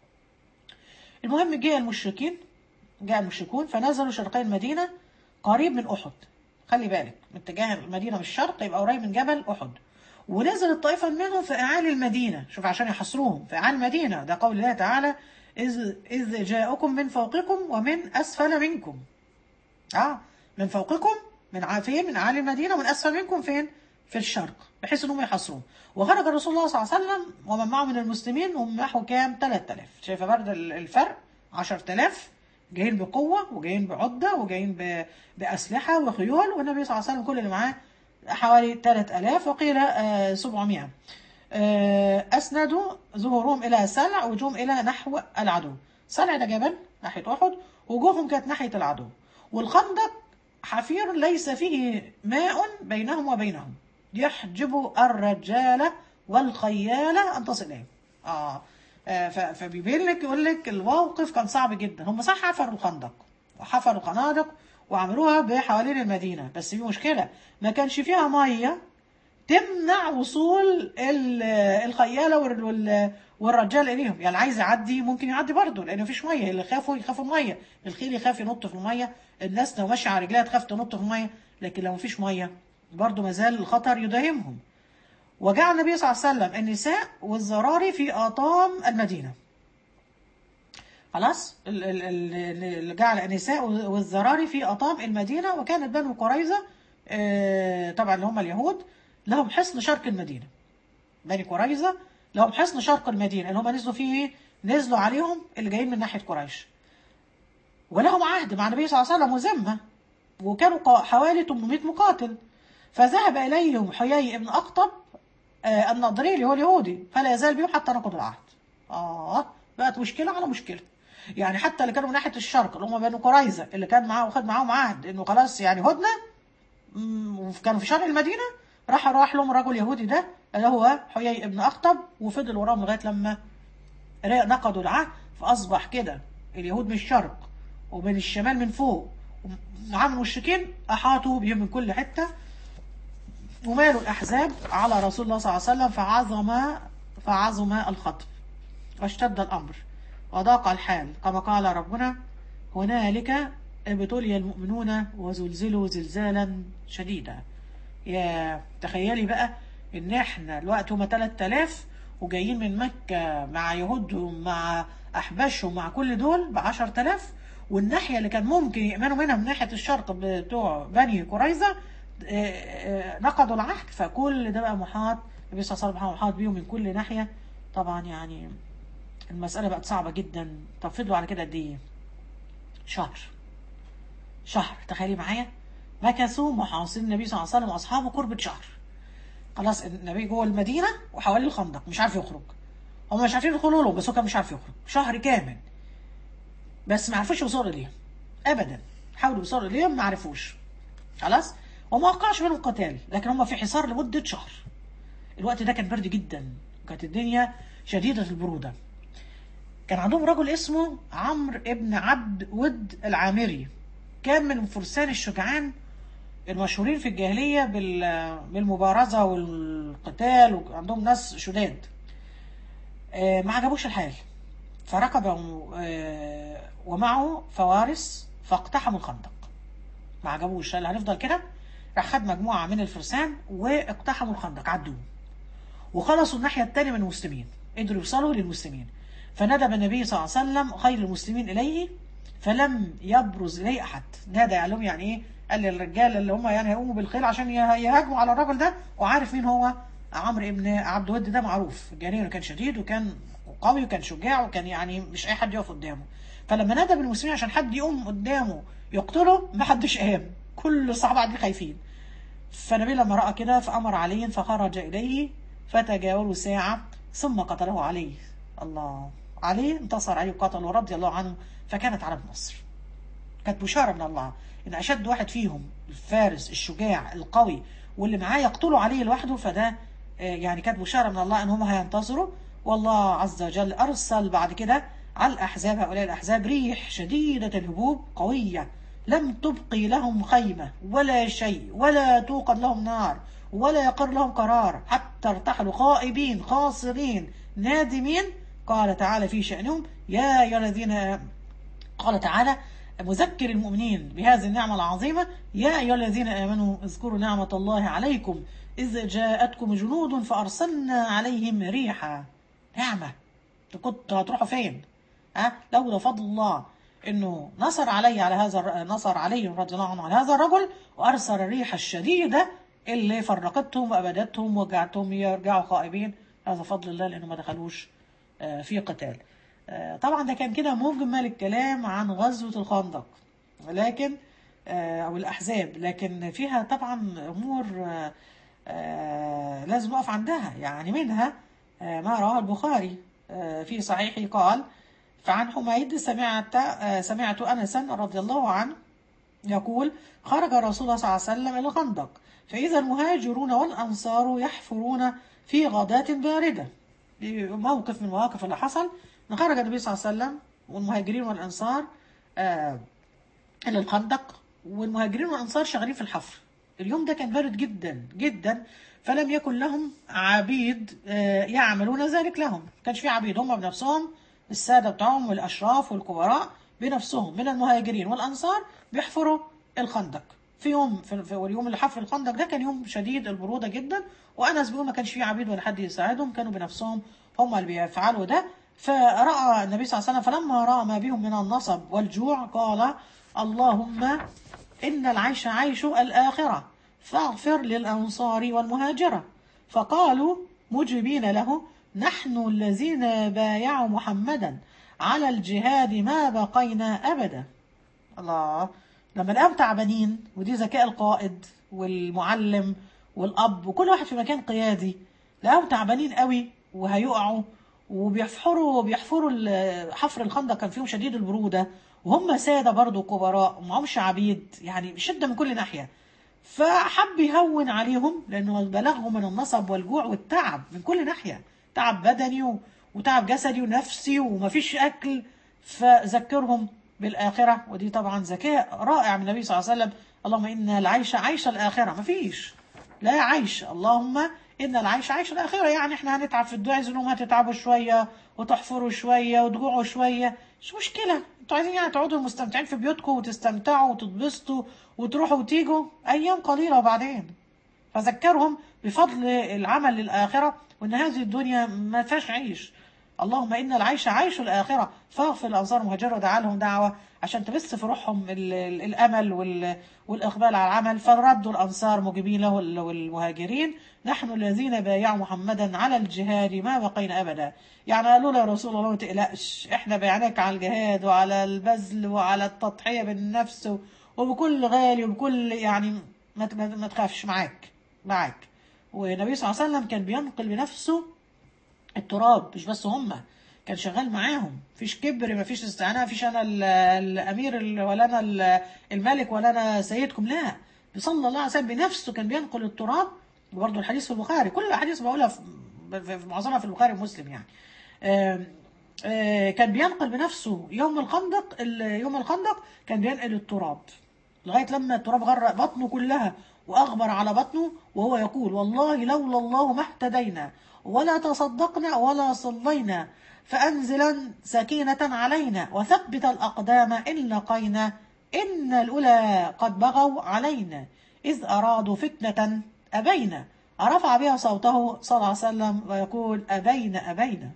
المهم جاء المشركين جاء المشركون فنزلوا شرقي المدينة قريب من أحد خلي بالك من اتجاه المدينة من الشرق يبقى قريب من جبل أحد ونزلت طائفة منهم في أعالي المدينة شوف عشان يحصروهم في أعالي المدينة ده قول الله تعالى إذ, إذ جاءكم من فوقكم ومن أسفل منكم اه من فوقكم من ع- فين من اعالي المدينه ومن اسفل منكم فين في الشرق بحيث انهم يحاصرون وخرج الرسول الله صلى الله عليه وسلم ومن معه من المسلمين هم نحو كام 3000 شايفه برد ال- الفرق 10000 جايين بقوه وجايين بعده وجايين ب- باسلحه وخيول والنبي صلى الله عليه وسلم كل اللي معاه حوالي 3000 وقيل آه، 700 آه، أسندوا ظهورهم إلى سلع وجوههم إلى نحو العدو سلع ده جبل ناحية أحد وجوههم كانت ناحية العدو والخندق حفير ليس فيه ماء بينهم وبينهم يحجب الرجال والخيال أن تصل إليه آه آه، ف- فبيبين لك يقول لك الموقف كان صعب جدا هم صح حفروا الخندق وحفروا الخنادق وعملوها بحوالين المدينة بس في مشكلة ما كانش فيها مية تمنع وصول ال- الخياله وال- وال- والرجال اليهم يعني اللي عايز يعدي ممكن يعدي برضه لان مفيش ميه اللي خافوا يخافوا الميه الخيل يخاف ينط في الميه الناس لو ماشيه على رجلها تخاف تنط في الميه لكن لو مفيش ميه برضه ما زال الخطر يداهمهم وجعل النبي صلى الله عليه وسلم النساء والزراري في اطام المدينه خلاص ال- ال- ال- ال- جعل النساء والزراري في اطام المدينه وكانت بنو قريظه آه، طبعا اللي هم اليهود لهم حصن شرق المدينه بني قريظه لهم حصن شرق المدينه اللي هم نزلوا فيه نزلوا عليهم اللي جايين من ناحيه قريش ولهم عهد مع النبي صلى الله عليه وسلم وذمه وكانوا قا- حوالي 800 مقاتل فذهب إليهم حيي بن أخطب آه، النضري اللي هو اليهودي فلا يزال بهم حتى نقضوا العهد آه بقت مشكلة على مشكلة يعني حتى اللي كانوا من ناحية الشرق اللي هم بنو قريظة اللي كان معاه وخد معاهم عهد إنه خلاص يعني هدنة مم، وكانوا في شرق المدينة راح راح لهم الرجل اليهودي ده اللي هو حيي بن أخطب وفضل وراهم لغاية لما را- نقضوا العهد فأصبح كده اليهود من الشرق ومن الشمال من فوق ومعاهم المشركين أحاطوا بهم من كل حتة ومالوا الأحزاب على رسول الله صلى الله عليه وسلم فعظم فعظم الخطب واشتد الأمر وضاق الحال كما قال ربنا هنالك ابتلي المؤمنون وزلزلوا زلزالا شديدا يا تخيلي بقى ان احنا الوقت هما 3000 وجايين من مكة مع يهودهم مع احباشهم مع كل دول ب 10000 والناحية اللي كان ممكن يأمنوا منها من ناحية الشرق بتوع بني قريظة آه، آه، نقضوا العهد فكل ده بقى محاط النبي صلى الله عليه وسلم محاط بيهم من كل ناحية طبعا يعني المسألة بقت صعبة جدا طب فضلوا على كده قد ايه؟ شهر شهر تخيلي معايا مكثوا محاصرين النبي صلى الله عليه وسلم واصحابه قرب شهر خلاص النبي جوه المدينه وحواليه الخندق مش عارف يخرج هم مش عارفين يدخلوا له بس هو كان مش عارف يخرج شهر كامل بس ما عرفوش يوصلوا اليهم ابدا حاولوا يوصلوا اليهم ما عرفوش خلاص وما وقعش منهم قتال لكن هم في حصار لمده شهر الوقت ده كان برد جدا وكانت الدنيا شديده البروده كان عندهم رجل اسمه عمرو ابن عبد ود العامري كان من فرسان الشجعان المشهورين في الجاهلية بال- بالمبارزة والقتال وعندهم ناس شداد آه، ما عجبوش الحال فركب آه، ومعه فوارس فاقتحموا الخندق ما عجبوش قال هنفضل كده راح خد مجموعة من الفرسان واقتحموا الخندق عدوه وخلصوا الناحية التانية من المسلمين قدروا يوصلوا للمسلمين فندب النبي صلى الله عليه وسلم خير المسلمين إليه فلم يبرز إليه أحد نادى قال لهم يعني إيه قال للرجال اللي هم يعني هيقوموا بالخيل عشان يه- يهاجموا على الراجل ده وعارف مين هو عمرو ابن عبد ود ده معروف الجاني كان شديد وكان قوي وكان شجاع وكان يعني مش أي حد يقف قدامه فلما نادى بالمسلمين عشان حد يقوم قدامه يقتله ما حدش قام كل الصحابة قاعدين خايفين فالنبي لما رأى كده فأمر علي فخرج إليه فتجاوروا ساعة ثم قتله علي الله علي انتصر عليه وقتله رضي الله عنه فكانت على النصر كانت بشارة من الله إن أشد واحد فيهم الفارس الشجاع القوي واللي معاه يقتلوا عليه لوحده فده آه، يعني كانت بشارة من الله إن هم هينتصروا والله عز وجل أرسل بعد كده على الأحزاب هؤلاء الأحزاب ريح شديدة الهبوب قوية لم تبقي لهم خيمة ولا شيء ولا توقد لهم نار ولا يقر لهم قرار حتى ارتحلوا خائبين خاسرين نادمين قال تعالى في شأنهم يا أيها الذين قال تعالى مذكر المؤمنين بهذه النعمة العظيمة يا أيها الذين آمنوا اذكروا نعمة الله عليكم إذ جاءتكم جنود فأرسلنا عليهم ريحا نعمة كنت هتروحوا فين ها لولا فضل الله انه نصر علي على هذا الر- نصر علي رضي الله عنه على هذا الرجل وارسل الريح الشديده اللي فرقتهم وابدتهم وجعتهم يرجعوا خائبين هذا فضل الله لانه ما دخلوش آه، في قتال آه، طبعا ده كان كده مجمل الكلام عن غزوه الخندق ولكن آه، او الاحزاب لكن فيها طبعا امور آه، آه، لازم نقف عندها يعني منها آه، ما رواه البخاري آه، في صحيحه قال فعن حميد سمعت آه، سمعت انسا رضي الله عنه يقول خرج رسول الله صلى الله عليه وسلم الى الخندق فاذا المهاجرون والانصار يحفرون في غداة بارده دي موقف من المواقف اللي حصل ان خرج النبي صلى الله عليه وسلم والمهاجرين والانصار آه الى الخندق والمهاجرين والانصار شغالين في الحفر اليوم ده كان بارد جدا جدا فلم يكن لهم عبيد آه، يعملون ذلك لهم ما كانش في عبيد هم بنفسهم الساده بتاعهم والاشراف والكبراء بنفسهم من المهاجرين والانصار بيحفروا الخندق في يوم في في- واليوم اللي حفر الخندق ده كان يوم شديد البروده جدا وانس بيقول ما كانش في عبيد ولا حد يساعدهم كانوا بنفسهم هم اللي بيفعلوا ده فراى النبي صلى الله عليه وسلم فلما راى ما بهم من النصب والجوع قال اللهم إن العيش عيش الآخرة فاغفر للأنصار والمهاجرة فقالوا مجيبين له نحن الذين بايعوا محمدا على الجهاد ما بقينا أبدا الله لما لقاهم تعبانين ودي ذكاء القائد والمعلم والاب وكل واحد في مكان قيادي لقاهم تعبانين قوي وهيقعوا وبيحفروا بيحفروا ال- حفر الخندق كان فيهم شديد البروده وهم ساده برضو كبراء ومعهمش عبيد يعني شده من كل ناحيه فحب يهون عليهم لانه بلغهم من النصب والجوع والتعب من كل ناحيه تعب بدني و- وتعب جسدي ونفسي ومفيش اكل فذكرهم بالاخره ودي طبعا ذكاء رائع من النبي صلى الله عليه وسلم اللهم ان العيش عيش الاخره مفيش لا عيش اللهم ان العيش عيش الاخره يعني احنا هنتعب في الدنيا عايزين انهم هتتعبوا شويه وتحفروا شويه وتجوعوا شويه مش مشكله انتوا عايزين يعني تقعدوا مستمتعين في بيوتكم وتستمتعوا وتتبسطوا وتروحوا وتيجوا ايام قليله وبعدين فذكرهم بفضل العمل للآخرة وأن هذه الدنيا ما فيهاش عيش اللهم إن العيش عيش الآخرة فاغفر الأنصار المهاجرة ودعا لهم دعوة عشان تبث في روحهم ال- ال- الأمل وال- والإقبال على العمل فردوا الأنصار مجيبين له وال- والمهاجرين نحن الذين بايعوا محمدا على الجهاد ما بقينا أبدا يعني قالوا له يا رسول الله ما تقلقش احنا بايعناك على الجهاد وعلى البذل وعلى التضحية بالنفس وبكل غالي وبكل يعني ما ت- ما تخافش معاك معاك والنبي صلى الله عليه وسلم كان بينقل بنفسه التراب مش بس هم كان شغال معاهم مفيش كبر مفيش استعانة مفيش انا ال- الامير ال- ولا انا ال- الملك ولا انا سيدكم لا صلى الله عليه وسلم بنفسه كان بينقل التراب وبرضه الحديث في البخاري كل الاحاديث بقولها في, في في معظمها في البخاري ومسلم يعني آم، آه، كان بينقل بنفسه يوم الخندق ال- يوم الخندق كان بينقل التراب لغايه لما التراب غرق بطنه كلها واغبر على بطنه وهو يقول والله لولا الله ما اهتدينا ولا تصدقنا ولا صلينا فانزلا سكينه علينا وثبت الاقدام ان لقينا ان الاولى قد بغوا علينا اذ ارادوا فتنه ابينا رفع بها صوته صلى الله عليه وسلم ويقول ابينا ابينا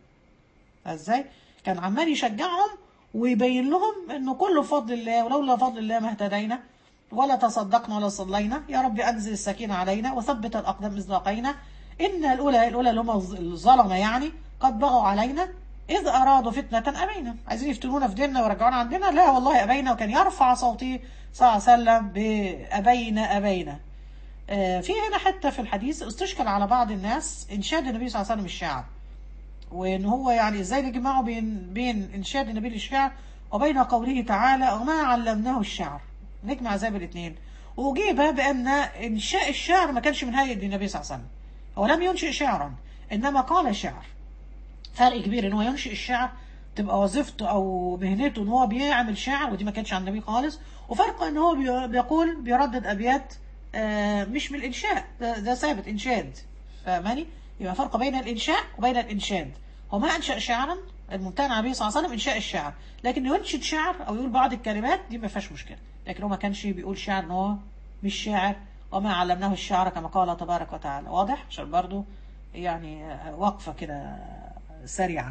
ازاي كان عمال يشجعهم ويبين لهم انه كله بفضل الله ولولا فضل الله ما اهتدينا ولا تصدقنا ولا صلينا يا رب انزل السكينه علينا وثبت الاقدام اذ لقينا ان الاولى الاولى اللي هم الظلمه يعني قد بغوا علينا اذ ارادوا فتنه ابينا عايزين يفتنونا في ديننا ويرجعونا عندنا لا والله ابينا وكان يرفع صوته صلى الله عليه وسلم بابينا ابينا آه، في هنا حته في الحديث استشكل على بعض الناس انشاد النبي صلى الله عليه وسلم الشعر وان هو يعني ازاي يجمعوا بين بين انشاد النبي للشعر وبين قوله تعالى وما علمناه الشعر نجمع زي الاثنين واجيب بان انشاء الشعر ما كانش من هيئه النبي صلى الله عليه وسلم هو لم ينشئ شعرا انما قال شعر فرق كبير ان هو ينشئ الشعر تبقى وظيفته او مهنته ان هو بيعمل شعر ودي ما كانتش عند النبي خالص وفرق ان هو بي- بيقول بيردد ابيات آه، مش من الانشاء ده, ده ثابت انشاد فاهماني يبقى فرق بين الانشاء وبين الانشاد هو ما انشا شعرا الممتنع على النبي صلى الله عليه وسلم انشاء الشعر لكن إنه ينشد شعر او يقول بعض الكلمات دي ما فيهاش مشكله لكن هو ما كانش بيقول شعر ان هو مش شاعر وما علمناه الشعر كما قال تبارك وتعالى واضح عشان برضو يعني آه، وقفه كده سريعه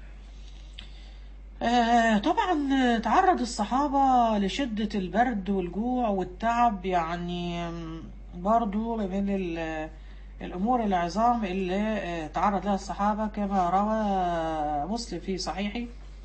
آه، طبعا آه، تعرض الصحابة لشدة البرد والجوع والتعب يعني آم، برضو من ال- الأمور العظام اللي آه، تعرض لها الصحابة كما روى مسلم في صحيحه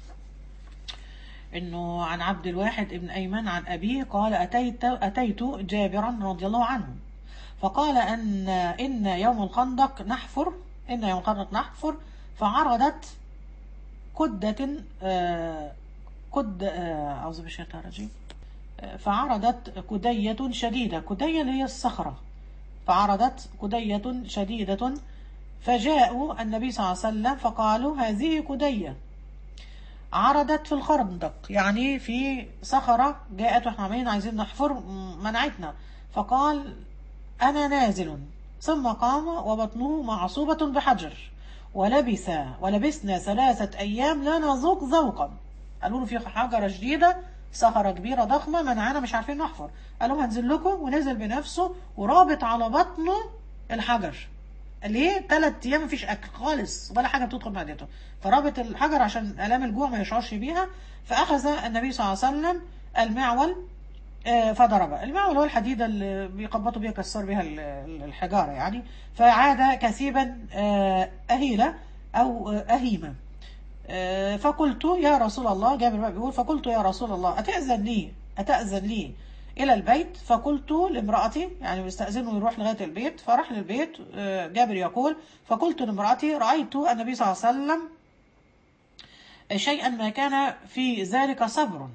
انه عن عبد الواحد ابن ايمن عن ابيه قال اتيت اتيت جابرا رضي الله عنه فقال ان ان يوم الخندق نحفر ان يوم الخندق نحفر فعرضت كدة آه، كد آه، أعوذ بالله من الشيطان الرجيم آه، فعرضت كدية شديدة كدية اللي هي الصخرة فعرضت كدية شديدة فجاءوا النبي صلى الله عليه وسلم فقالوا هذه كدية عرضت في الخندق يعني في صخرة جاءت واحنا عمالين عايزين نحفر م- منعتنا فقال أنا نازل ثم قام وبطنه معصوبة بحجر ولبث ولبثنا ثلاثة أيام لا نذوق ذوقا قالوا له في حجرة جديدة صخرة كبيرة ضخمة منعنا مش عارفين نحفر قالوا هنزل لكم ونزل بنفسه ورابط على بطنه الحجر ليه ثلاث ايام مفيش اكل خالص ولا حاجه بتدخل معدته فرابط الحجر عشان الام الجوع ما يشعرش بيها فاخذ النبي صلى الله عليه وسلم المعول آه، فضرب المعول هو الحديدة اللي بيقبطوا بيها كسر بيها ال- ال- الحجارة يعني فعاد كثيبا آه، أهيلة أو آه، أهيمة آه، فقلت يا رسول الله جابر بقى بيقول فقلت يا رسول الله أتأذن لي أتأذن لي إلى البيت فقلت لامرأتي يعني بيستأذنه يروح لغاية البيت فراح للبيت آه، جابر يقول فقلت لامرأتي رأيت النبي صلى الله عليه وسلم شيئا ما كان في ذلك صبر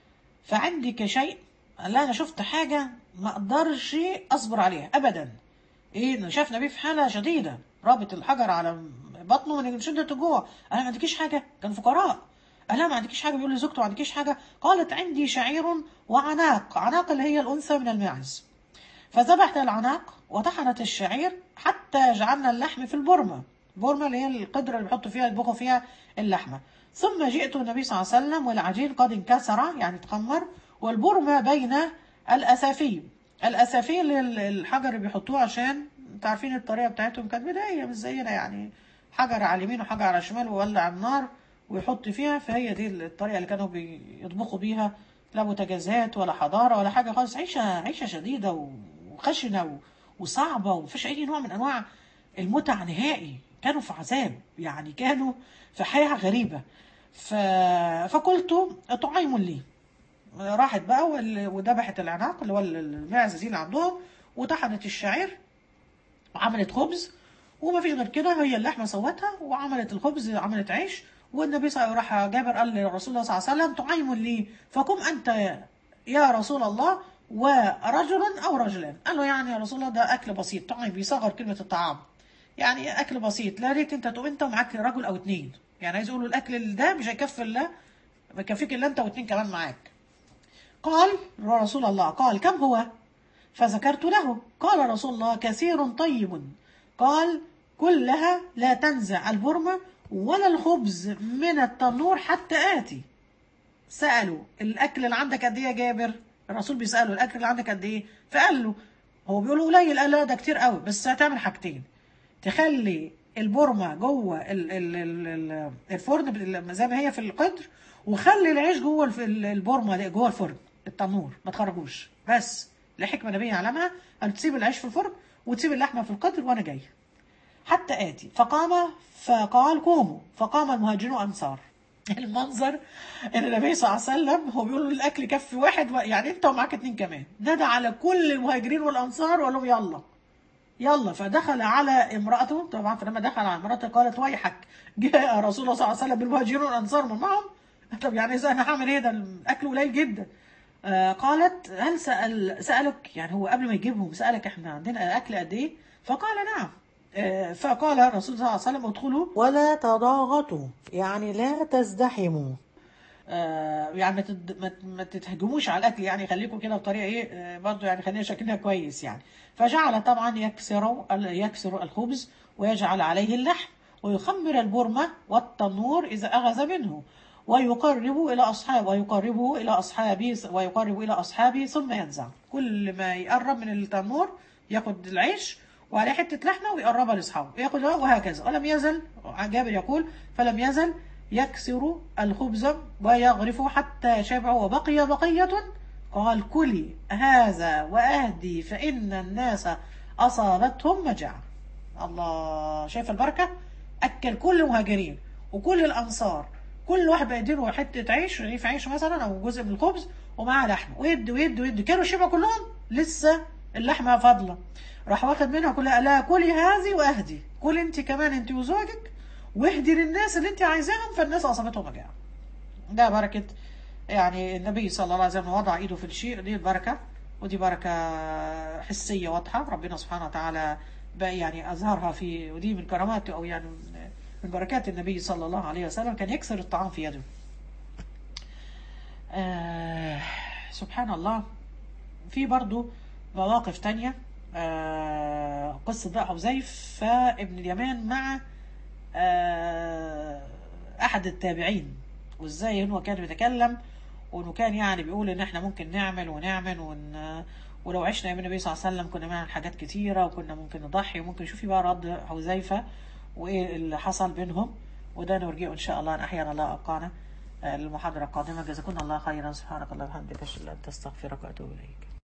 فعندك شيء لا انا شفت حاجه ما اقدرش اصبر عليها ابدا ايه انا شاف نبي في حاله شديده رابط الحجر على بطنه من شده الجوع انا ما عندكيش حاجه كان فقراء قال لا ما عندكيش حاجه بيقول لزوجته ما عندكيش حاجه قالت عندي شعير وعناق عناق اللي هي الانثى من الماعز فذبحت العناق وطحنت الشعير حتى جعلنا اللحم في البرمة البرمة اللي هي القدرة اللي بيحطوا فيها يطبخوا فيها اللحمة ثم جئت النبي صلى الله عليه وسلم والعجين قد انكسر يعني تخمر والبرمة بين الأسافي الأسافي اللي ال- الحجر اللي بيحطوه عشان انتوا عارفين الطريقة بتاعتهم كانت بدائية مش زينا يعني حجر على اليمين وحجر على الشمال وولع النار ويحط فيها فهي دي الطريقة اللي كانوا بيطبخوا بيها لا بوتجازات ولا حضارة ولا حاجة خالص عيشة عيشة شديدة وخشنة و- وصعبة ومفيش أي نوع من أنواع المتع نهائي كانوا في عذاب يعني كانوا في حياة غريبة ف... فقلت طعيم لي راحت بقى وال- وذبحت العناق اللي هو المعزة دي اللي عندهم وطحنت الشعير وعملت خبز وما فيش غير كده هي اللحمه سوتها وعملت الخبز عملت عيش والنبي صلى الله عليه وسلم راح جابر قال لرسول الله صلى الله عليه وسلم طعيم لي فقم انت يا رسول الله ورجل او رجلان قال له يعني يا رسول الله ده اكل بسيط طعيم بيصغر كلمه الطعام يعني اكل بسيط لا ريت انت تقوم انت ومعاك رجل او اتنين يعني عايز يقولوا الاكل ده مش هيكفي الا ما يكفيك الا انت واتنين كمان معاك قال رسول الله قال كم هو فذكرت له قال رسول الله كثير طيب قال كلها لا تنزع البرمة ولا الخبز من التنور حتى آتي سألوا الأكل اللي عندك قد إيه يا جابر الرسول بيسأله الأكل اللي عندك قد إيه فقال له هو بيقول له قليل قال لا ده كتير قوي بس هتعمل حاجتين تخلي البرمة جوه ال- ال- ال- ال- الفرن بال- زي ما هي في القدر وخلي العيش جوه الف- ال- البرمة دي جوه الفرن التنور ما تخرجوش بس لحكمة نبيه يعلمها أن تسيب العيش في الفرن وتسيب اللحمة في القدر وأنا جاي حتى آتي فقام فقال قوموا فقام المهاجرون والأنصار المنظر ان النبي صلى الله عليه وسلم هو بيقول له الاكل يكفي واحد و... يعني انت ومعاك اتنين كمان نادى على كل المهاجرين والانصار وقال لهم يلا يلا فدخل على امرأته طبعا فلما دخل على امرأته قالت ويحك جاء رسول الله صلى الله عليه وسلم بالمهاجرين والانصار من معهم طب يعني اذا انا هعمل ايه ده الاكل قليل جدا آه قالت هل سأل سألك يعني هو قبل ما يجيبهم سألك احنا عندنا اكل قد ايه فقال نعم آه فقال الرسول صلى الله عليه وسلم ادخلوا ولا تضاغطوا يعني لا تزدحموا آه، يعني ما تد- ما ت- ما تتهجموش على الاكل يعني خليكم كده بطريقه ايه آه، برضو يعني خلينا شكلها كويس يعني فجعل طبعا يكسر ال- يكسر الخبز ويجعل عليه اللحم ويخمر البرمه والتنور اذا اغز منه ويقرب الى اصحابه ويقربه الى اصحابه ويقرب الى اصحابه ثم ينزع كل ما يقرب من التنور ياخد العيش وعليه حته لحمه ويقربها لاصحابه ياخدها وهكذا ولم يزل جابر يقول فلم يزل يكسر الخبز ويغرف حتى شبع وبقي بقية قال كلي هذا وأهدي فإن الناس أصابتهم مجاعة الله شايف البركة أكل كل المهاجرين وكل الأنصار كل واحد بيديله حتة عيش رغيف عيش مثلا أو جزء من الخبز ومعاه لحم ويد ويد ويد كانوا شبع كلهم لسه اللحمة فاضلة راح واخد منها كلها لا كلي هذه وأهدي كل أنت كمان أنت وزوجك واهدي للناس اللي أنت عايزاهم فالناس أصابتهم مجاعة ده بركة يعني النبي صلى الله عليه وسلم وضع ايده في الشيء دي البركة ودي بركة حسية واضحة ربنا سبحانه وتعالى بقى يعني أظهرها في ودي من كراماته أو يعني من- من بركات النبي صلى الله عليه وسلم كان يكسر الطعام في يده آه سبحان الله في برضو مواقف تانية آه قصة بقى حذيفة ابن اليمان مع آه أحد التابعين وإزاي هو كان بيتكلم وإنه كان يعني بيقول إن إحنا ممكن نعمل ونعمل ون ولو عشنا أيام النبي صلى الله عليه وسلم كنا نعمل حاجات كتيرة وكنا ممكن نضحي وممكن شوفي بقى رد حذيفة وإيه اللي حصل بينهم وده نرجعه إن شاء الله إن أحيانا الله أبقانا آه، المحاضرة القادمة جزاكم الله خيرا سبحانك اللهم وبحمدك أشهد أن لا إله إلا أنت أستغفرك وأتوب إليك